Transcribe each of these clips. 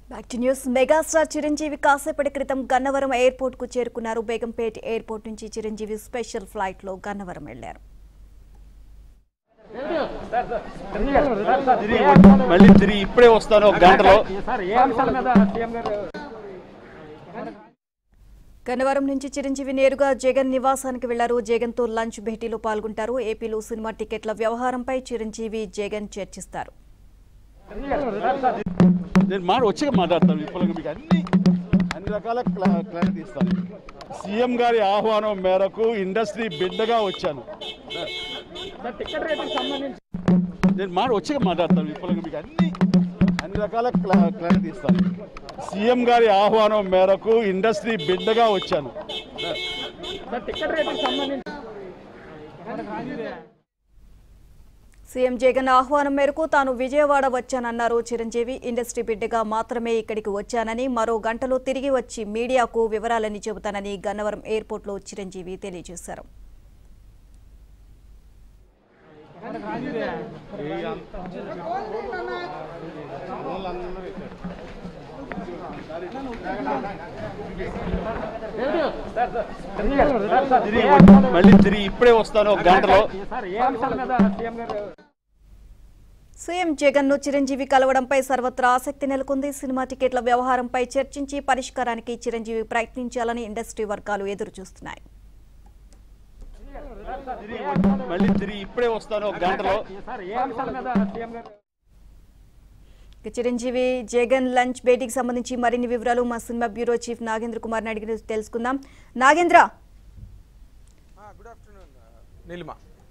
back to news megastar Chiranjeevi కాసేపటి క్రితం Gannavaram airport కు చేరుకున్నారు బేగంపేట్ ఎయిర్పోర్ట్ నుంచి చిరంజీవి స్పెషల్ ఫ్లైట్ లో గన్నవరం వెళ్లారు తిరిగి మళ్ళీ తిరిగి ఇప్పుడే వస్తాను ఒక గంటలో సార్ ఏ అంశాల మీద సీఎం గారు గన్నవరం నుంచి చిరంజీవి నేరుగా జగన్ నివాసానికి వెళ్లారు జగన్ తో లంచ్ భేటీలో పాల్గొంటారు ఏపీలో సినిమా టికెట్ల వ్యవహారంపై చిరంజీవి జగన్ చర్చిస్తారు నేను మాట వచ్చాక మాట్లాడతాను ఇప్పుడు మీకు అన్ని అన్ని రకాల క్లా- క్లారిటీ ఇస్తాను సీఎం గారి ఆహ్వానం మేరకు ఇండస్ట్రీ బిడ్డగా వచ్చాను సార్ టికెట్ రేటుకి సంబంధించి నేను మాట వచ్చాక మాట్లాడతాను ఇప్పుడు మీకు అన్ని అన్ని రకాల క్లా- క్లారిటీ ఇస్తాను సీఎం గారి ఆహ్వానం మేరకు ఇండస్ట్రీ బిడ్డగా వచ్చాను సార్ టికెట్ రేటుకి సంబంధించి సీఎం జగన్ ఆహ్వానం మేరకు తాను విజయవాడ వచ్చానన్నారు చిరంజీవి ఇండస్ట్రీ బిడ్డగా మాత్రమే ఇక్కడికి వచ్చానని మరో గంటలో తిరిగి వచ్చి మీడియాకు వివరాలని చెబుతానని గన్నవరం ఎయిర్పోర్ట్లో చిరంజీవి తెలియజేశారు సార్ సార్ సార్ తిరిగి మళ్ళీ తిరిగి ఇప్పుడే వస్తాను ఒక గంటలో సార్ ఏ అంశాల మీద సీఎం గారు సీఎం జగన్ ను చిరంజీవి కలవడంపై సర్వత్రా ఆసక్తి నెలకొంది సినిమా టికెట్ల వ్యవహారంపై చర్చించి పరిష్కారానికి చిరంజీవి ప్రయత్నించాలని ఇండస్ట్రీ వర్గాలు ఎదురు చూస్తున్నాయి తిరిగి మళ్ళీ తిరిగి ఇప్పుడే వస్తాను ఒక గంటలో సార్ ఏ అంశాల మీద సీఎం గారు ఇక చిరంజీవి జగన్ లంచ్ భేటీకి సంబంధించి మరిన్ని వివరాలు మా cinema bureau chief Nagendra Kumar అడిగి తెలుసుకుందాం నాగేంద్ర గుడ్ ఆఫ్టర్నూన్ నీలిమ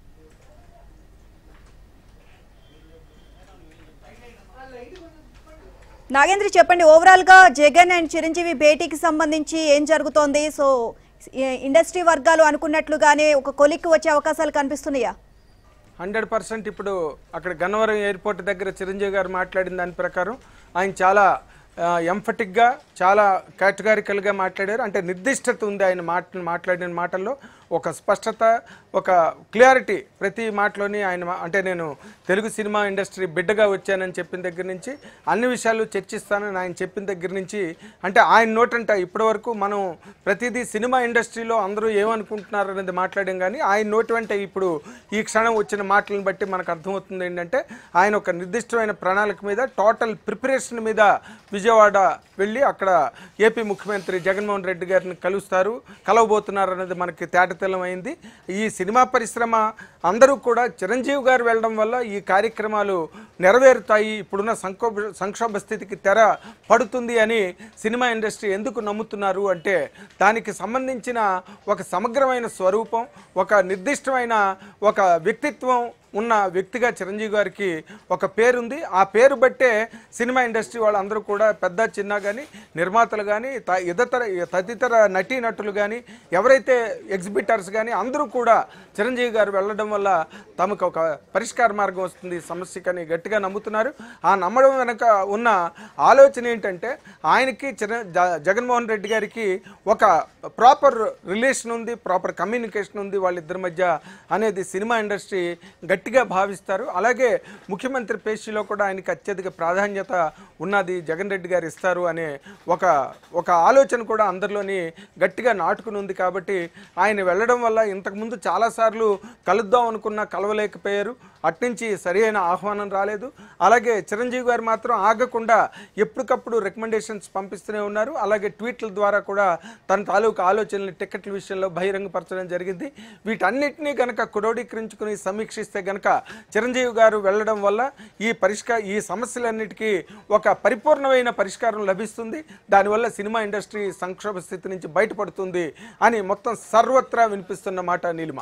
నాగేంద్ర చెప్పండి ఓవరాల్ గా జగన్ అండ్ చిరంజీవి భేటీకి సంబంధించి ఏం జరుగుతోంది సో ఈ- ఇండస్ట్రీ వర్గాలు అనుకున్నట్లుగానే ఒక కొలిక్కి వచ్చే అవకాశాలు కనిపిస్తున్నాయా హండ్రెడ్ పర్సెంట్ ఇప్పుడు అక్కడ గన్నవరం ఎయిర్పోర్ట్ దగ్గర చిరంజీవి గారు మాట్లాడిన దాని ప్రకారం ఆయన చాలా ఎంఫటిక్గా చాలా కేటగారికల్గా మాట్లాడారు అంటే నిర్దిష్టత ఉంది ఆయన మాట మాట్లాడిన మాటల్లో ఒక స్పష్టత ఒక క్లియారిటీ ప్రతి మాటలోని ఆయన మా- అంటే నేను తెలుగు సినిమా ఇండస్ట్రీ బిడ్డగా వచ్చానని చెప్పిన దగ్గర నుంచి అన్ని విషయాలు చర్చిస్తానని ఆయన చెప్పిన దగ్గర నుంచి అంటే ఆయన నోటంట ఇప్పటివరకు మనం ప్రతిదీ సినిమా ఇండస్ట్రీలో అందరూ ఏమనుకుంటున్నారు అనేది మాట్లాడాం కానీ ఆయన నోటి వెంట ఇప్పుడు ఈ క్షణం వచ్చిన మాటలను బట్టి మనకు అర్థమవుతుంది ఏంటంటే ఆయన ఒక నిర్దిష్టమైన ప్రణాళిక మీద టోటల్ ప్రిపరేషన్ మీద విజయవాడ వెళ్ళి అక్కడ ఏపీ ముఖ్యమంత్రి జగన్మోహన్ రెడ్డి గారిని కలుస్తారు కలవబోతున్నారు అనేది మనకి తేటతెల్లం అయింది ఈ సినిమా పరిశ్రమ అందరూ కూడా చిరంజీవి గారు వెళ్ళడం వల్ల ఈ కార్యక్రమాలు నెరవేరుతాయి ఇప్పుడున్న సంక్షోభ సంక్షోభ స్థితికి తెర పడుతుంది అని సినిమా ఇండస్ట్రీ ఎందుకు నమ్ముతున్నారు అంటే దానికి సంబంధించిన ఒక సమగ్రమైన స్వరూపం ఒక నిర్దిష్టమైన ఒక వ్యక్తిత్వం ఉన్న వ్యక్తిగా చిరంజీవి గారికి ఒక పేరుంది ఆ పేరు బట్టే సినిమా ఇండస్ట్రీ వాళ్ళందరూ కూడా పెద్ద చిన్న కానీ నిర్మాతలు కానీ త ఇతర తదితర నటీనటులు కానీ ఎవరైతే ఎగ్జిబిటర్స్ కానీ అందరూ కూడా చిరంజీవి గారు వెళ్ళడం వల్ల తమకు ఒక పరిష్కార మార్గం వస్తుంది ఈ సమస్యకని గట్టిగా నమ్ముతున్నారు ఆ నమ్మడం వెనక ఉన్న ఆలోచన ఏంటంటే ఆయనకి చిర జ- జగన్మోహన్ రెడ్డి గారికి ఒక ప్రాపర్ రిలేషన్ ఉంది ప్రాపర్ కమ్యూనికేషన్ ఉంది వాళ్ళిద్దరి మధ్య అనేది సినిమా ఇండస్ట్రీ గట్టిగా భావిస్తారు అలాగే ముఖ్యమంత్రి పేషీలో కూడా ఆయనకి అత్యధిక ప్రాధాన్యత ఉన్నది జగన్ రెడ్డి గారు ఇస్తారు అనే ఒక ఒక ఆలోచన కూడా అందరిలోని గట్టిగా నాటుకుని ఉంది కాబట్టి ఆయన వెళ్ళడం వల్ల ఇంతకుముందు చాలాసార్లు కలుద్దాం అనుకున్నా కలవలేకపోయారు అట్నుంచి సరి అయిన ఆహ్వానం రాలేదు అలాగే చిరంజీవి గారు మాత్రం ఆగకుండా ఎప్పటికప్పుడు రికమెండేషన్స్ పంపిస్తూనే ఉన్నారు అలాగే ట్వీట్ల ద్వారా కూడా తన తాలూకు ఆలోచనలు టికెట్ల విషయంలో బహిరంగపరచడం జరిగింది వీటన్నిటినీ గనక క్రోడీకరించుకుని సమీక్షిస్తే గనక చిరంజీవి గారు వెళ్ళడం వల్ల ఈ పరిష్కార ఈ సమస్యలన్నిటికీ ఒక పరిపూర్ణమైన పరిష్కారం లభిస్తుంది దానివల్ల సినిమా ఇండస్ట్రీ సంక్షోభ స్థితి నుంచి బయటపడుతుంది అని మొత్తం సర్వత్రా వినిపిస్తున్న మాట నీలిమ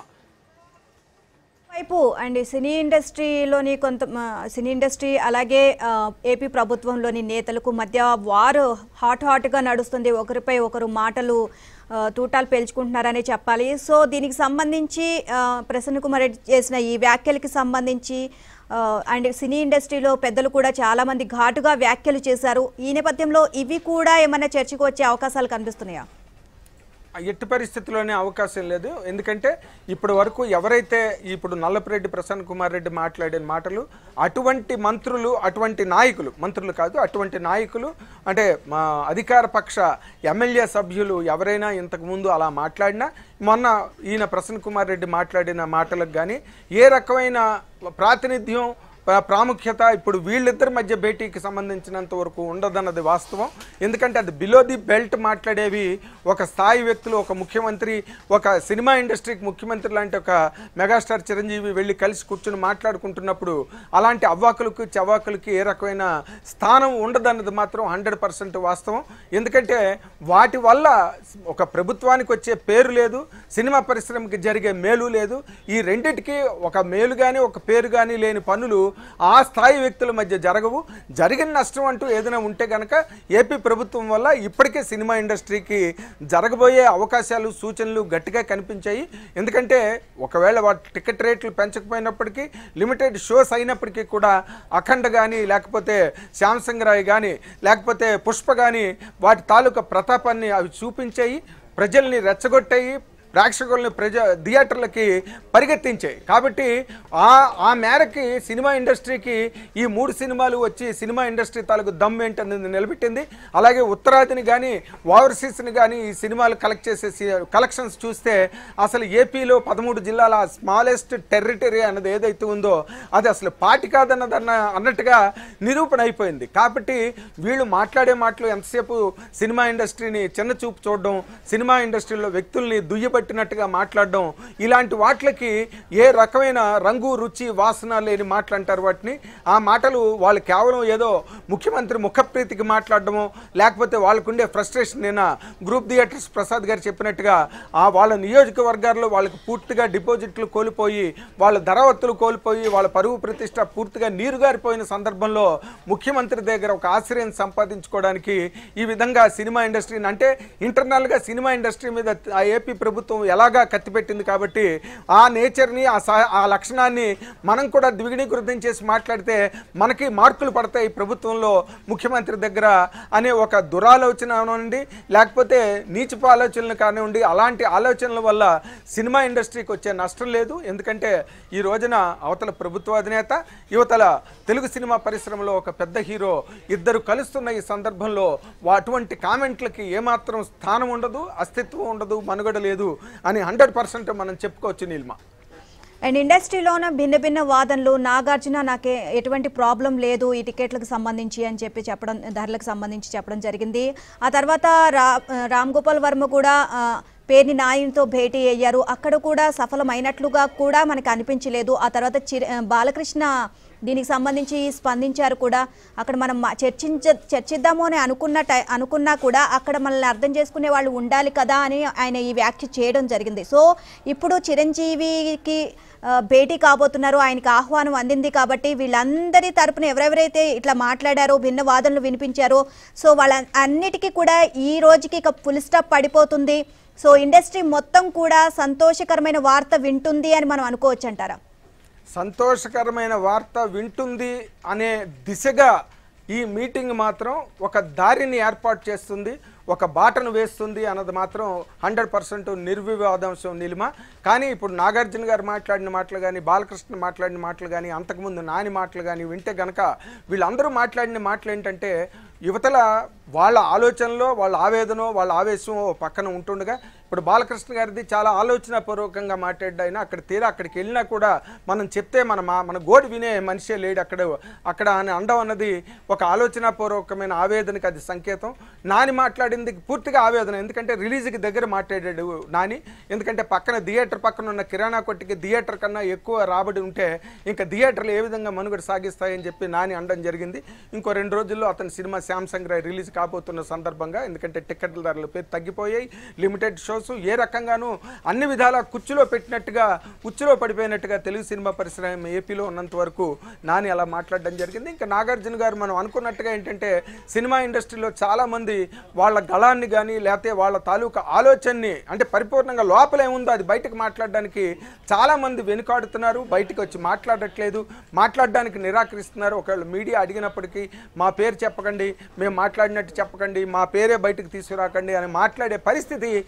వైపు అండ్ సినీ ఇండస్ట్రీలోని కొంత మ, సినీ ఇండస్ట్రీ అలాగే ఆ, ఏపీ ప్రభుత్వంలోని నేతలకు మధ్య వారు హాట్ హాట్గా నడుస్తుంది ఒకరిపై ఒకరు మాటలు ఆ, తూటాలు పేల్చుకుంటున్నారనే చెప్పాలి సో దీనికి సంబంధించి ఆ, ప్రసన్న కుమార్ రెడ్డి చేసిన ఈ వ్యాఖ్యలకి సంబంధించి ఆ, అండ్ సినీ ఇండస్ట్రీలో పెద్దలు కూడా చాలా మంది ఘాటుగా వ్యాఖ్యలు చేశారు ఈ నేపథ్యంలో ఇవి కూడా ఏమైనా చర్చకు వచ్చే అవకాశాలు కనిపిస్తున్నాయా ఎట్టి పరిస్థితుల్లోనే అవకాశం లేదు ఎందుకంటే ఇప్పటి వరకు ఎవరైతే ఇప్పుడు నల్లపురెడ్డి ప్రసన్న కుమార్ రెడ్డి మాట్లాడిన మాటలు అటువంటి మంత్రులు అటువంటి నాయకులు మంత్రులు కాదు అటువంటి నాయకులు అంటే మా అధికార పక్ష ఎమ్మెల్యే సభ్యులు ఎవరైనా ఇంతకుముందు అలా మాట్లాడినా మొన్న ఈయన ప్రసన్న కుమార్ రెడ్డి మాట్లాడిన మాటలకు కానీ ఏ రకమైన ప్రాతినిధ్యం ప్రా- ప్రాముఖ్యత ఇప్పుడు వీళ్ళిద్దరి మధ్య భేటీకి సంబంధించినంత వరకు ఉండదన్నది వాస్తవం ఎందుకంటే అది బిలో ది బెల్ట్ మాట్లాడేవి ఒక స్థాయి వ్యక్తులు ఒక ముఖ్యమంత్రి ఒక సినిమా ఇండస్ట్రీకి ముఖ్యమంత్రి లాంటి ఒక మెగాస్టార్ చిరంజీవి వెళ్ళి కలిసి కూర్చుని మాట్లాడుకుంటున్నప్పుడు అలాంటి అవ్వాకులకు చవాకులకి ఏ రకమైన స్థానం ఉండదన్నది మాత్రం హండ్రెడ్ పర్సెంట్ వాస్తవం ఎందుకంటే వాటి వల్ల ఒక ప్రభుత్వానికి వచ్చే పేరు లేదు సినిమా పరిశ్రమకి జరిగే మేలు లేదు ఈ రెండిటికి ఒక మేలు కానీ ఒక పేరు కానీ లేని పనులు ఆ స్థాయి వ్యక్తుల మధ్య జరగవు జరిగిన నష్టం అంటూ ఏదైనా ఉంటే కనుక ఏపీ ప్రభుత్వం వల్ల ఇప్పటికే సినిమా ఇండస్ట్రీకి జరగబోయే అవకాశాలు సూచనలు గట్టిగా కనిపించాయి ఎందుకంటే ఒకవేళ వాటి టికెట్ రేట్లు పెంచకపోయినప్పటికీ లిమిటెడ్ షోస్ అయినప్పటికీ కూడా అఖండ కానీ లేకపోతే శ్యామసింగ్ రాయ్ కానీ లేకపోతే పుష్ప కానీ వాటి తాలూకా ప్రతాపాన్ని అవి చూపించాయి ప్రజల్ని రెచ్చగొట్టాయి ప్రేక్షకుల్ని ప్రజ థియేటర్లకి పరిగెత్తించాయి కాబట్టి ఆ ఆ మేరకి సినిమా ఇండస్ట్రీకి ఈ మూడు సినిమాలు వచ్చి సినిమా ఇండస్ట్రీ తాలూకు దమ్ ఏంటనేది నిలబెట్టింది అలాగే ఉత్తరాదిని కానీ ఓవర్సీస్ని కానీ ఈ సినిమాలు కలెక్ట్ చేసే కలెక్షన్స్ చూస్తే అసలు ఏపీలో పదమూడు జిల్లాల స్మాలెస్ట్ టెరిటరీ అన్నది ఏదైతే ఉందో అది అసలు పాటి కాదన్నదన్న అన్నట్టుగా నిరూపణ అయిపోయింది కాబట్టి వీళ్ళు మాట్లాడే మాటలు ఎంతసేపు సినిమా ఇండస్ట్రీని చిన్న చూపు చూడడం సినిమా ఇండస్ట్రీలో వ్యక్తుల్ని దుయ్యబట్టినట్టుగా మాట్లాడడం ఇలాంటి వాటికి ఏ రకమైన రంగు రుచి వాసన లేని మాటలు అంటారు వాటిని ఆ మాటలు వాళ్ళు కేవలం ఏదో ముఖ్యమంత్రి ముఖప్రీతికి మాట్లాడడమో లేకపోతే వాళ్ళకుండే ఫ్రస్ట్రేషన్ నిన్న గ్రూప్ థియేటర్స్ ప్రసాద్ గారు చెప్పినట్టుగా ఆ వాళ్ళ నియోజకవర్గాల్లో వాళ్ళకి పూర్తిగా డిపాజిట్లు కోల్పోయి వాళ్ళ ధరవత్తులు కోల్పోయి వాళ్ళ పరువు ప్రతిష్ట పూర్తిగా నీరుగారిపోయిన సందర్భంలో ముఖ్యమంత్రి దగ్గర ఒక ఆశ్రయం సంపాదించుకోవడానికి ఈ విధంగా సినిమా ఇండస్ట్రీని అంటే ఇంటర్నల్గా సినిమా ఇండస్ట్రీ మీద ఆ ఏపీ ప్రభుత్వం ఎలాగా కత్తిపెట్టింది కాబట్టి ఆ నేచర్ని ఆ సా ఆ లక్షణాన్ని మనం కూడా ద్విగుణీకృతం చేసి మాట్లాడితే మనకి మార్కులు పడతాయి ప్రభుత్వంలో ముఖ్యమంత్రి దగ్గర అనే ఒక దురాలోచన నుండి లేకపోతే నీచపు ఆలోచనలు కానివ్వండి అలాంటి ఆలోచనల వల్ల సినిమా ఇండస్ట్రీకి వచ్చే నష్టం లేదు ఎందుకంటే ఈ రోజున అవతల ప్రభుత్వ అధినేత యువతల తెలుగు సినిమా పరిశ్రమలో ఒక పెద్ద హీరో ఇద్దరు కలుస్తున్న ఈ సందర్భంలో వా- అటువంటి కామెంట్లకి ఏమాత్రం స్థానం ఉండదు అస్తిత్వం ఉండదు మనుగడ లేదు అని హండ్రెడ్ పర్సెంట్ మనం చెప్పుకోవచ్చు నీల్మా అండ్ ఇండస్ట్రీలోన భిన్న భిన్న వాదనలు నాగార్జున నాకే ఎటువంటి ప్రాబ్లం లేదు ఈ టికెట్లకు సంబంధించి అని చెప్పి చెప్పడం ధరలకు సంబంధించి చెప్పడం జరిగింది ఆ తర్వాత రా రామ్ గోపాల్ వర్మ కూడా ఆ, పేర్ని నాయన్తో భేటీ అయ్యారు అక్కడ కూడా సఫలమైనట్లుగా కూడా మనకు అనిపించలేదు ఆ తర్వాత చిర బాలకృష్ణ దీనికి సంబంధించి స్పందించారు కూడా అక్కడ మనం మా- చర్చించ చర్చిద్దాము అని అనుకున్న టై అనుకున్నా కూడా అక్కడ మనల్ని అర్థం చేసుకునే వాళ్ళు ఉండాలి కదా అని ఆయన ఈ వ్యాఖ్య చేయడం జరిగింది సో ఇప్పుడు చిరంజీవికి ఆ, భేటీ కాబోతున్నారు ఆయనకి ఆహ్వానం అందింది కాబట్టి వీళ్ళందరి తరపున ఎవరెవరైతే ఇట్లా మాట్లాడారో భిన్న వాదనలు వినిపించారో సో వాళ్ళ అన్నిటికీ కూడా ఈ రోజుకి ఇక ఫుల్ స్టాప్ పడిపోతుంది సో ఇండస్ట్రీ మొత్తం కూడా సంతోషకరమైన వార్త వింటుంది అని మనం అనుకోవచ్చు అంటారా సంతోషకరమైన వార్త వింటుంది అనే దిశగా ఈ మీటింగ్ మాత్రం ఒక దారిని ఏర్పాటు చేస్తుంది ఒక బాటను వేస్తుంది అన్నది మాత్రం హండ్రెడ్ పర్సెంట్ నిర్వివాదాంశం నిలిమ కానీ ఇప్పుడు నాగార్జున గారు మాట్లాడిన మాటలు కానీ బాలకృష్ణ మాట్లాడిన మాటలు కానీ అంతకుముందు నాని మాటలు కానీ వింటే గనక వీళ్ళందరూ మాట్లాడిన మాటలు ఏంటంటే యువతల వాళ్ళ ఆలోచనలో వాళ్ళ ఆవేదన వాళ్ళ ఆవేశం ఓ పక్కన ఉంటుండగా ఇప్పుడు బాలకృష్ణ గారిది చాలా ఆలోచనాపూర్వకంగా మాట్లాడ్డా అయినా అక్కడ తీరా అక్కడికి వెళ్ళినా కూడా మనం చెప్తే మన మా- మన గోడు వినే మనిషే లేడు అక్కడ అక్కడ అని అండం అన్నది ఒక ఆలోచనాపూర్వకమైన ఆవేదనకి అది సంకేతం నాని మాట్లాడింది పూర్తిగా ఆవేదన ఎందుకంటే రిలీజ్కి దగ్గర మాట్లాడాడు నాని ఎందుకంటే పక్కన థియేటర్ పక్కన ఉన్న కిరాణా కొట్టుకి థియేటర్ కన్నా ఎక్కువ రాబడి ఉంటే ఇంకా థియేటర్లు ఏ విధంగా మనుగడ సాగిస్తాయని చెప్పి నాని అనడం జరిగింది ఇంకో రెండు రోజుల్లో అతని సినిమా శాంసంగ్ రాయ్ రిలీజ్ కాబోతున్న సందర్భంగా ఎందుకంటే టికెట్ల ధరలు పేరు తగ్గిపోయాయి లిమిటెడ్ షోస్ ఏ రకంగానూ అన్ని విధాల కుచ్చులో పెట్టినట్టుగా ఉచ్చులో పడిపోయినట్టుగా తెలుగు సినిమా పరిశ్రమ ఏపీలో ఉన్నంత వరకు నాని అలా మాట్లాడడం జరిగింది ఇంకా నాగార్జున గారు మనం అనుకున్నట్టుగా ఏంటంటే సినిమా ఇండస్ట్రీలో చాలామంది వాళ్ళ గళాన్ని కానీ లేకపోతే వాళ్ళ తాలూకా ఆలోచనని అంటే పరిపూర్ణంగా లోపల ఏముందో అది బయటకు మాట్లాడడానికి చాలామంది వెనుకాడుతున్నారు బయటకు వచ్చి మాట్లాడట్లేదు మాట్లాడడానికి నిరాకరిస్తున్నారు ఒకవేళ మీడియా అడిగినప్పటికీ మా పేరు చెప్పకండి మేము మాట్లాడినట్టు చెప్పకండి మా పేరే బయటకు తీసుకురాకండి అని మాట్లాడే పరిస్థితి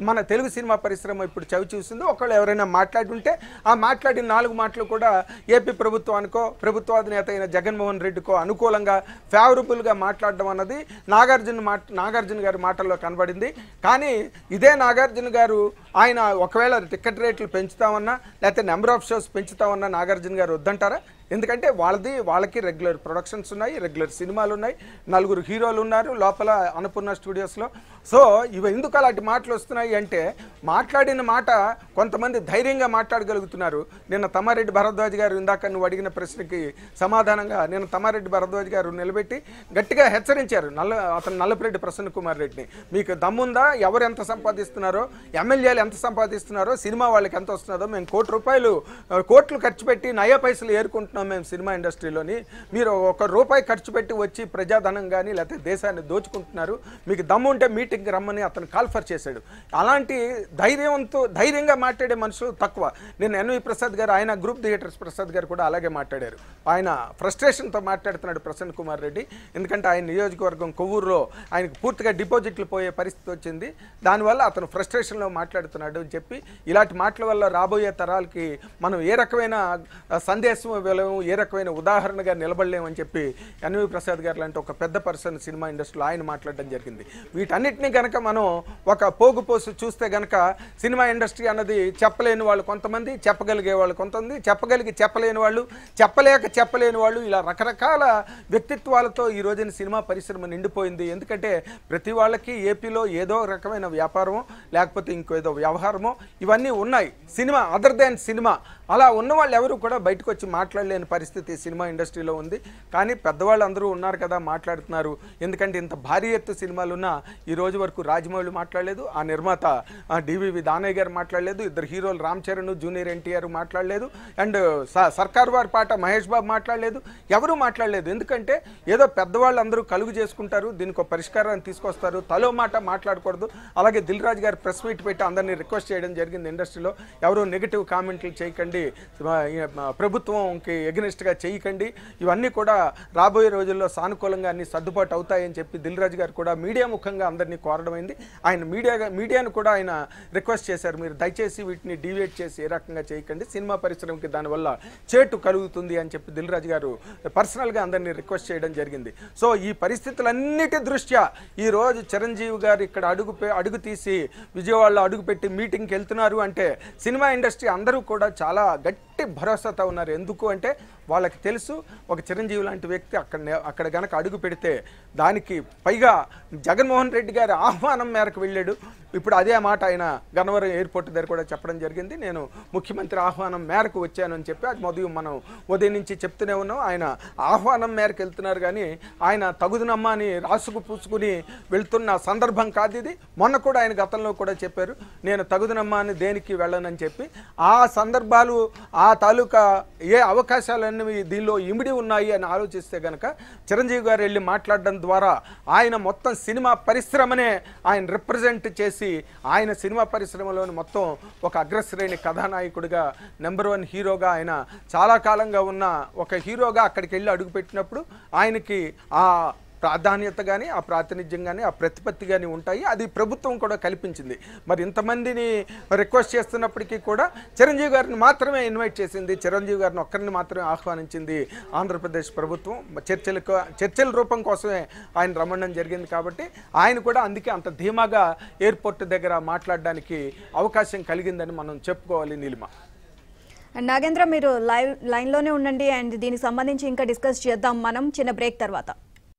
మన తెలుగు సినిమా పరిశ్రమ ఇప్పుడు చవి చూసింది ఒకళ్ళు ఎవరైనా మాట్లాడుంటే ఆ మాట్లాడిన నాలుగు మాటలు కూడా ఏపీ ప్రభుత్వానికో ప్రభుత్వాధినేత అయిన జగన్మోహన్ రెడ్డికో అనుకూలంగా ఫేవరబుల్గా మాట్లాడడం అన్నది నాగార్జున మాట నాగార్జున గారి మాటల్లో కనబడింది కానీ ఇదే నాగార్జున గారు ఆయన ఒకవేళ టికెట్ రేట్లు పెంచుతామన్నా లేకపోతే నెంబర్ ఆఫ్ షోస్ పెంచుతామన్నా నాగార్జున గారు వద్దంటారా ఎందుకంటే వాళ్ళది వాళ్ళకి రెగ్యులర్ ప్రొడక్షన్స్ ఉన్నాయి రెగ్యులర్ సినిమాలు ఉన్నాయి నలుగురు హీరోలు ఉన్నారు లోపల అన్నపూర్ణ స్టూడియోస్లో సో ఇవి ఎందుకు అలాంటి మాటలు వస్తున్నాయి అంటే మాట్లాడిన మాట కొంతమంది ధైర్యంగా మాట్లాడగలుగుతున్నారు నిన్న తమ్మారెడ్డి భరద్వాజ్ గారు ఇందాక నువ్వు అడిగిన ప్రశ్నకి సమాధానంగా నిన్న తమ్మారెడ్డి భరద్వాజ్ గారు నిలబెట్టి గట్టిగా హెచ్చరించారు నల్ల అతను నల్లపురెడ్డి ప్రసన్న కుమార్ రెడ్డిని మీకు దమ్ముందా ఎవరు ఎంత సంపాదిస్తున్నారో ఎమ్మెల్యేలు ఎంత సంపాదిస్తున్నారో సినిమా వాళ్ళకి ఎంత వస్తున్నదో మేము కోటి రూపాయలు ఆ, కోట్లు ఖర్చు పెట్టి నయా పైసలు ఏరుకుంటున్నాం మేము సినిమా ఇండస్ట్రీలోని మీరు ఒక రూపాయి ఖర్చు పెట్టి వచ్చి ప్రజాధనం కానీ లేకపోతే దేశాన్ని దోచుకుంటున్నారు మీకు దమ్ము ఉంటే మీటింగ్కి రమ్మని అతను కాల్ఫర్ చేశాడు అలాంటి ధైర్యంతో ధైర్యంగా మాట్లాడే మనుషులు తక్కువ నేను ఎన్వి ప్రసాద్ గారు ఆయన గ్రూప్ థియేటర్స్ ప్రసాద్ గారు కూడా అలాగే మాట్లాడారు ఆయన ఫ్రస్ట్రేషన్తో మాట్లాడుతున్నాడు ప్రసన్న కుమార్ రెడ్డి ఎందుకంటే ఆయన నియోజకవర్గం కొవ్వూరులో ఆయనకు పూర్తిగా డిపాజిట్లు పోయే పరిస్థితి వచ్చింది దానివల్ల అతను ఫ్రస్ట్రేషన్లో మాట్లాడుతున్నాడు అని చెప్పి ఇలాంటి మాటల వల్ల రాబోయే తరాలకి మనం ఏ రకమైన ఆ, సందేశం ఇవ్వలేము ఏ రకమైన ఉదాహరణగా నిలబడలేమని చెప్పి ఎన్వి ప్రసాద్ గారు లాంటి ఒక పెద్ద పర్సన్ సినిమా ఇండస్ట్రీలో ఆయన మాట్లాడడం జరిగింది వీటన్నిటిని గనక మనం ఒక పోగు పోసు చూస్తే గనక సినిమా ఇండస్ట్రీ అన్నది చెప్పలేని వాళ్ళు కొంతమంది చెప్పగలిగే వాళ్ళు కొంతమంది చెప్పగలిగి చెప్పలేని వాళ్ళు చెప్పలేక చెప్పలేని వాళ్ళు ఇలా రకరకాల వ్యక్తిత్వాలతో ఈ రోజున సినిమా పరిశ్రమ నిండిపోయింది ఎందుకంటే ప్రతి వాళ్ళకి ఏపీలో ఏదో రకమైన వ్యాపారమో లేకపోతే ఇంకో ఏదో వ్యవహారమో ఇవన్నీ ఉన్నాయి సినిమా అదర్ దాన్ సినిమా అలా ఉన్న వాళ్ళు ఎవరు కూడా బయటకు వచ్చి మాట్లాడలేని పరిస్థితి సినిమా ఇండస్ట్రీలో ఉంది కానీ పెద్దవాళ్ళు అందరూ ఉన్నారు కదా మాట్లాడుతున్నారు ఎందుకంటే ఇంత భారీ ఎత్తు సినిమాలు ఉన్నా ఈ రోజు వరకు రాజమౌళి మాట్లాడలేదు ఆ నిర్మాత డివివి దానయ్య గారు మాట్లాడలేదు ఇద్దరు హీరోలు రామ్ చరణ్ జూనియర్ ఎన్టీఆర్ మాట్లాడలేదు అండ్ స- సర్కార్ వారి పాట మహేష్ బాబు మాట్లాడలేదు ఎవరూ మాట్లాడలేదు ఎందుకంటే ఏదో పెద్దవాళ్ళు అందరూ కలుగు చేసుకుంటారు దీనికి ఒక పరిష్కారాన్ని తీసుకొస్తారు తలో మాట మాట్లాడకూడదు అలాగే దిల్ రాజు గారు ప్రెస్ మీట్ పెట్టి అందరినీ రిక్వెస్ట్ చేయడం జరిగింది ఇండస్ట్రీలో ఎవరు నెగిటివ్ కామెంట్లు చేయకండి ఆ, ఈ, ఆ, ప్రభుత్వంకి ఎగనిస్ట్గా చేయకండి ఇవన్నీ కూడా రాబోయే రోజుల్లో సానుకూలంగా అన్ని సర్దుబాటు అవుతాయని చెప్పి దిల్ రాజు గారు కూడా మీడియా ముఖంగా అందరినీ కోరడమైంది ఆయన మీడియా మీడియాను కూడా ఆయన రిక్వెస్ట్ చేశారు మీరు దయచేసి వీటిని డివేట్ చేసి ఏ రకంగా చేయకండి సినిమా పరిశ్రమకి దానివల్ల చేటు కలుగుతుంది అని చెప్పి దిల్ రాజు గారు పర్సనల్గా అందరినీ రిక్వెస్ట్ చేయడం జరిగింది సో ఈ పరిస్థితులన్నిటి దృష్ట్యా ఈ రోజు చిరంజీవి గారు ఇక్కడ అడుగు పె- అడుగు తీసి విజయవాడలో అడుగు పెట్టి మీటింగ్కి వెళ్తున్నారు అంటే సినిమా ఇండస్ట్రీ అందరూ కూడా చాలా గట్టి భరోసాతో ఉన్నారు ఎందుకు అంటే వాళ్ళకి తెలుసు ఒక చిరంజీవి లాంటి వ్యక్తి అక్కడ నే- అక్కడ గనక అడుగు పెడితే దానికి పైగా జగన్మోహన్ రెడ్డి గారి ఆహ్వానం మేరకు వెళ్ళాడు ఇప్పుడు అదే మాట ఆయన గన్నవరం ఎయిర్పోర్ట్ దగ్గర కూడా చెప్పడం జరిగింది నేను ముఖ్యమంత్రి ఆహ్వానం మేరకు వచ్చాను అని చెప్పి అది ఉదయం మనం ఉదయం నుంచి చెప్తూనే ఉన్నాం ఆయన ఆహ్వానం మేరకు వెళ్తున్నారు కానీ ఆయన తగుదునమ్మా అని రాసుకు పూసుకుని వెళ్తున్న సందర్భం కాదు ఇది మొన్న కూడా ఆయన గతంలో కూడా చెప్పారు నేను తగుదునమ్మా అని దేనికి వెళ్ళనని చెప్పి ఆ సందర్భాలు ఆ తాలూకా ఏ అవకాశాలన్నీ దీనిలో ఇమిడి ఉన్నాయి అని ఆలోచిస్తే గనక చిరంజీవి గారు వెళ్ళి మాట్లాడడం ద్వారా ఆయన మొత్తం సినిమా పరిశ్రమనే ఆయన రిప్రజెంట్ చేసి ఆయన సినిమా పరిశ్రమలోని మొత్తం ఒక అగ్రశ్రేణి కథానాయకుడిగా నెంబర్ వన్ హీరోగా ఆయన చాలా కాలంగా ఉన్న ఒక హీరోగా అక్కడికి వెళ్ళి అడుగుపెట్టినప్పుడు ఆయనకి ఆ ప్రాధాన్యత కానీ ఆ ప్రాతినిధ్యం కానీ ఆ ప్రతిపత్తి కానీ ఉంటాయి అది ప్రభుత్వం కూడా కల్పించింది మరి ఇంతమందిని రిక్వెస్ట్ చేస్తున్నప్పటికీ కూడా చిరంజీవి గారిని మాత్రమే ఇన్వైట్ చేసింది చిరంజీవి గారిని ఒక్కరిని మాత్రమే ఆహ్వానించింది ఆంధ్రప్రదేశ్ ప్రభుత్వం చర్చలకు చర్చల రూపం కోసమే ఆయన రమ్మడం జరిగింది కాబట్టి ఆయన కూడా అందుకే అంత ధీమాగా ఎయిర్పోర్ట్ దగ్గర మాట్లాడడానికి అవకాశం కలిగిందని మనం చెప్పుకోవాలి నీలిమ అండ్ నాగేంద్ర మీరు లైవ్ లైన్లోనే ఉండండి అండ్ దీనికి సంబంధించి ఇంకా డిస్కస్ చేద్దాం మనం చిన్న బ్రేక్ తర్వాత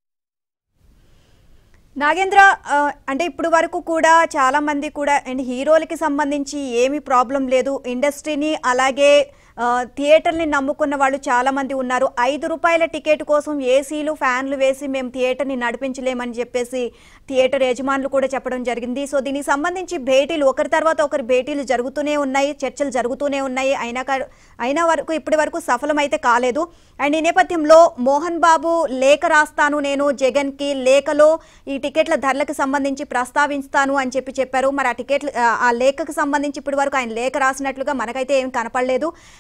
నాగేంద్ర ఆ, అంటే ఇప్పుడు వరకు కూడా చాలా మంది కూడా అండ్ హీరోలకి సంబంధించి ఏమీ ప్రాబ్లం లేదు ఇండస్ట్రీని అలాగే ఆ, థియేటర్ని నమ్ముకున్న వాళ్ళు చాలా మంది ఉన్నారు ఐదు రూపాయల టికెట్ కోసం ఏసీలు ఫ్యాన్లు వేసి మేము థియేటర్ని నడిపించలేమని చెప్పేసి థియేటర్ యజమానులు కూడా చెప్పడం జరిగింది సో దీనికి సంబంధించి భేటీలు ఒకరి తర్వాత ఒకరి భేటీలు జరుగుతూనే ఉన్నాయి చర్చలు జరుగుతూనే ఉన్నాయి అయినా కా- అయినా వరకు ఇప్పటి వరకు సఫలమైతే కాలేదు అండ్ ఈ నేపథ్యంలో మోహన్ బాబు లేఖ రాస్తాను నేను జగన్కి లేఖలో ఈ టికెట్ల ధరలకు సంబంధించి ప్రస్తావిస్తాను అని చెప్పి చెప్పారు మరి ఆ టికెట్లు ఆ- ఆ లేఖకు సంబంధించి ఇప్పటి వరకు ఆయన లేఖ రాసినట్లుగా మనకైతే ఏం కనపడలేదు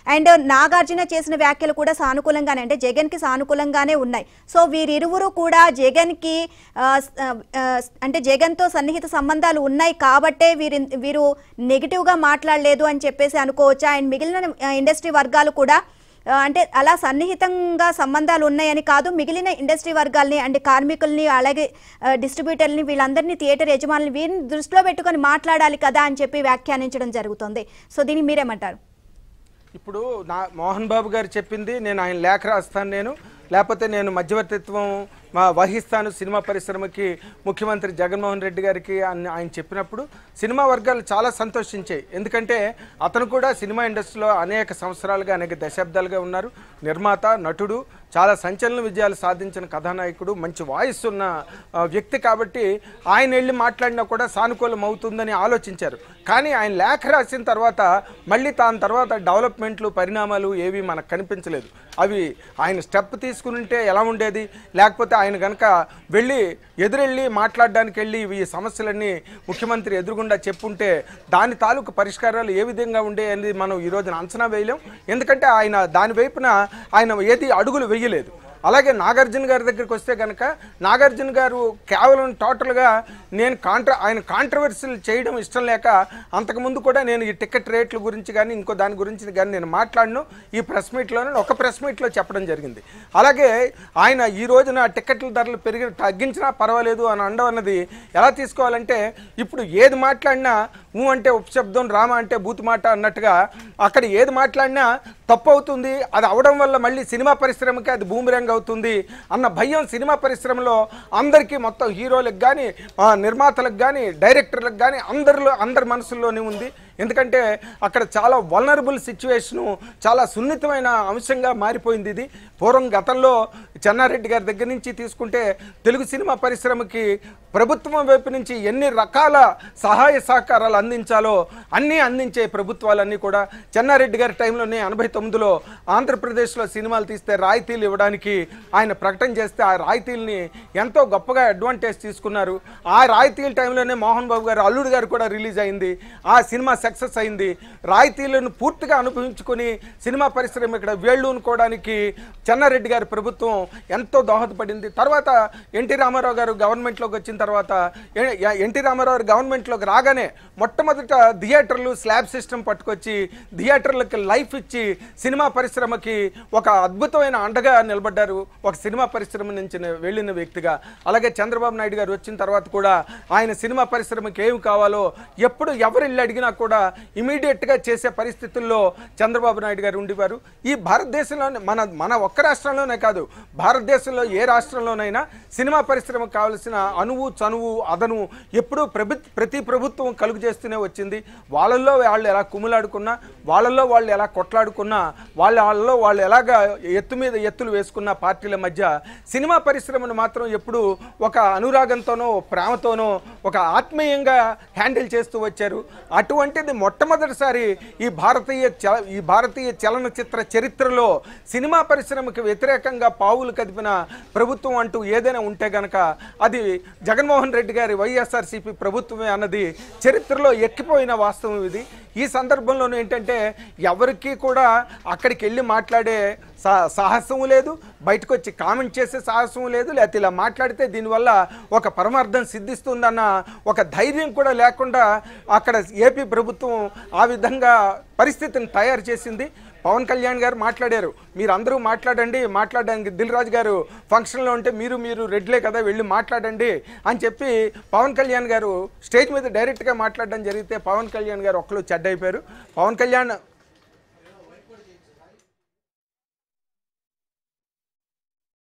అండ్ నాగార్జున చేసిన వ్యాఖ్యలు కూడా సానుకూలంగానే అంటే జగన్కి సానుకూలంగానే ఉన్నాయి సో వీరిరువురు కూడా జగన్కి ఆ, ఆ, ఆ, అంటే జగన్తో సన్నిహిత సంబంధాలు ఉన్నాయి కాబట్టే వీరి వీరు నెగిటివ్గా మాట్లాడలేదు అని చెప్పేసి అనుకోవచ్చా అండ్ మిగిలిన ఆ, ఇండస్ట్రీ వర్గాలు కూడా ఆ, అంటే అలా సన్నిహితంగా సంబంధాలు ఉన్నాయని కాదు మిగిలిన ఇండస్ట్రీ వర్గాల్ని అంటే కార్మికుల్ని అలాగే ఆ, డిస్ట్రిబ్యూటర్ని వీళ్ళందరినీ థియేటర్ యజమానులు వీరిని దృష్టిలో పెట్టుకొని మాట్లాడాలి కదా అని చెప్పి వ్యాఖ్యానించడం జరుగుతుంది సో దీన్ని మీరేమంటారు ఇప్పుడు నా మోహన్ బాబు గారు చెప్పింది నేను ఆయన లేఖ రాస్తాను నేను లేకపోతే నేను మధ్యవర్తిత్వం మా వహిస్తాను సినిమా పరిశ్రమకి ముఖ్యమంత్రి జగన్మోహన్ రెడ్డి గారికి అని ఆయన చెప్పినప్పుడు సినిమా వర్గాలు చాలా సంతోషించాయి ఎందుకంటే అతను కూడా సినిమా ఇండస్ట్రీలో అనేక సంవత్సరాలుగా అనేక దశాబ్దాలుగా ఉన్నారు నిర్మాత నటుడు చాలా సంచలన విజయాలు సాధించిన కథానాయకుడు మంచి వాయిస్ ఉన్న ఆ, వ్యక్తి కాబట్టి ఆయన వెళ్ళి మాట్లాడినా కూడా సానుకూలం అవుతుందని ఆలోచించారు కానీ ఆయన లేఖ రాసిన తర్వాత మళ్ళీ దాని తర్వాత డెవలప్మెంట్లు పరిణామాలు ఏవి మనకు కనిపించలేదు అవి ఆయన స్టెప్ తీసుకుని ఎలా ఉండేది లేకపోతే ఆయన కనుక వెళ్ళి ఎదురెళ్ళి మాట్లాడడానికి వెళ్ళి ఈ సమస్యలన్నీ ముఖ్యమంత్రి ఎదురుగుండా చెప్పుంటే దాని తాలూకు పరిష్కారాలు ఏ విధంగా ఉండే అనేది మనం ఈ రోజున అంచనా వేయలేం ఎందుకంటే ఆయన దాని వైపున ఆయన ఏది అడుగులు వేయలేదు అలాగే నాగార్జున గారి దగ్గరికి వస్తే కనుక నాగార్జున గారు కేవలం టోటల్గా నేను కాంట్ర ఆయన కాంట్రవర్సీలు చేయడం ఇష్టం లేక అంతకుముందు కూడా నేను ఈ టికెట్ రేట్ల గురించి కానీ ఇంకో దాని గురించి కానీ నేను మాట్లాడను ఈ ప్రెస్ మీట్లోనే ఒక ప్రెస్ మీట్లో చెప్పడం జరిగింది అలాగే ఆయన ఈ రోజున టికెట్ల ధరలు పెరిగి తగ్గించినా పర్వాలేదు అని అండం అన్నది ఎలా తీసుకోవాలంటే ఇప్పుడు ఏది మాట్లాడినా ఊ అంటే ఉపశబ్దం రామ అంటే బూతు మాట అన్నట్టుగా అక్కడ ఏది మాట్లాడినా తప్పు అవుతుంది అది అవడం వల్ల మళ్ళీ సినిమా పరిశ్రమకి అది బూమిరంగ్ అవుతుంది అన్న భయం సినిమా పరిశ్రమలో అందరికీ మొత్తం హీరోలకు కానీ నిర్మాతలకు కానీ డైరెక్టర్లకు కానీ అందరిలో అందరి మనసుల్లోనే ఉంది ఎందుకంటే అక్కడ చాలా వలనరబుల్ సిచ్యువేషను చాలా సున్నితమైన అంశంగా మారిపోయింది ఇది పూర్వం గతంలో చెన్నారెడ్డి గారి దగ్గర నుంచి తీసుకుంటే తెలుగు సినిమా పరిశ్రమకి ప్రభుత్వం వైపు నుంచి ఎన్ని రకాల సహాయ సహకారాలు అందించాలో అన్నీ అందించే ప్రభుత్వాలన్నీ కూడా చెన్నారెడ్డి గారి టైంలోనే ఎనభై తొమ్మిదిలో ఆంధ్రప్రదేశ్లో సినిమాలు తీస్తే రాయితీలు ఇవ్వడానికి ఆయన ప్రకటన చేస్తే ఆ రాయితీల్ని ఎంతో గొప్పగా అడ్వాంటేజ్ తీసుకున్నారు ఆ రాయితీల టైంలోనే మోహన్ బాబు గారు అల్లుడు గారు కూడా రిలీజ్ అయింది ఆ సినిమా సక్సెస్ అయింది రాయితీలను పూర్తిగా అనుభవించుకొని సినిమా పరిశ్రమ ఇక్కడ వేళ్ళూనుకోవడానికి చెన్నారెడ్డి గారి ప్రభుత్వం ఎంతో దోహదపడింది తర్వాత ఎన్టీ రామారావు గారు గవర్నమెంట్లోకి వచ్చిన తర్వాత ఎ- ఎ- ఎన్టీ రామారావు గారు గవర్నమెంట్లోకి రాగానే మొట్టమొదట థియేటర్లు స్లాబ్ సిస్టమ్ పట్టుకొచ్చి థియేటర్లకి లైఫ్ ఇచ్చి సినిమా పరిశ్రమకి ఒక అద్భుతమైన అండగా నిలబడ్డారు ఒక సినిమా పరిశ్రమ నుంచి వెళ్ళిన వ్యక్తిగా అలాగే చంద్రబాబు నాయుడు గారు వచ్చిన తర్వాత కూడా ఆయన సినిమా పరిశ్రమకి ఏమి కావాలో ఎప్పుడు ఎవరు ఇల్లు అడిగినా కూడా ఇమీడియట్గా చేసే పరిస్థితుల్లో చంద్రబాబు నాయుడు గారు ఉండేవారు ఈ భారతదేశంలోనే మన మన ఒక్క రాష్ట్రంలోనే కాదు భారతదేశంలో ఏ రాష్ట్రంలోనైనా సినిమా పరిశ్రమకు కావాల్సిన అణువు చనువు అదను ఎప్పుడూ ప్రభు ప్రతి ప్రభుత్వం కలుగు చేస్తూనే వచ్చింది వాళ్ళల్లో వాళ్ళు ఎలా కుమ్ములాడుకున్నా వాళ్ళల్లో వాళ్ళు ఎలా కొట్లాడుకున్నా వాళ్ళ వాళ్ళలో వాళ్ళు ఎలాగా ఎత్తు మీద ఎత్తులు వేసుకున్న పార్టీల మధ్య సినిమా పరిశ్రమను మాత్రం ఎప్పుడు ఒక అనురాగంతోనో ప్రేమతోనో ఒక ఆత్మీయంగా హ్యాండిల్ చేస్తూ వచ్చారు అటువంటిది మొట్టమొదటిసారి ఈ భారతీయ చల ఈ భారతీయ చలనచిత్ర చరిత్రలో సినిమా పరిశ్రమకు వ్యతిరేకంగా పావులు కదిపిన ప్రభుత్వం అంటూ ఏదైనా ఉంటే గనక అది జగన్మోహన్ రెడ్డి గారి వైఎస్ఆర్సీపీ ప్రభుత్వమే అన్నది చరిత్రలో ఎక్కిపోయిన వాస్తవం ఇది ఈ సందర్భంలోనే ఏంటంటే ఎవరికీ కూడా అక్కడికి వెళ్ళి మాట్లాడే సా- సాహసం లేదు బయటకు వచ్చి కామెంట్ చేసే సాహసం లేదు లేకపోతే ఇలా మాట్లాడితే దీనివల్ల ఒక పరమార్థం సిద్ధిస్తుందన్న ఒక ధైర్యం కూడా లేకుండా అక్కడ ఏపీ ప్రభుత్వం ఆ విధంగా పరిస్థితిని తయారు చేసింది పవన్ కళ్యాణ్ గారు మాట్లాడారు మీరు అందరూ మాట్లాడండి మాట్లాడడానికి దిల్ రాజు గారు ఫంక్షన్లో ఉంటే మీరు మీరు రెడ్లే కదా వెళ్ళి మాట్లాడండి అని చెప్పి పవన్ కళ్యాణ్ గారు స్టేజ్ మీద డైరెక్ట్గా మాట్లాడడం జరిగితే పవన్ కళ్యాణ్ గారు ఒక్కరు చెడ్డైపోయారు పవన్ కళ్యాణ్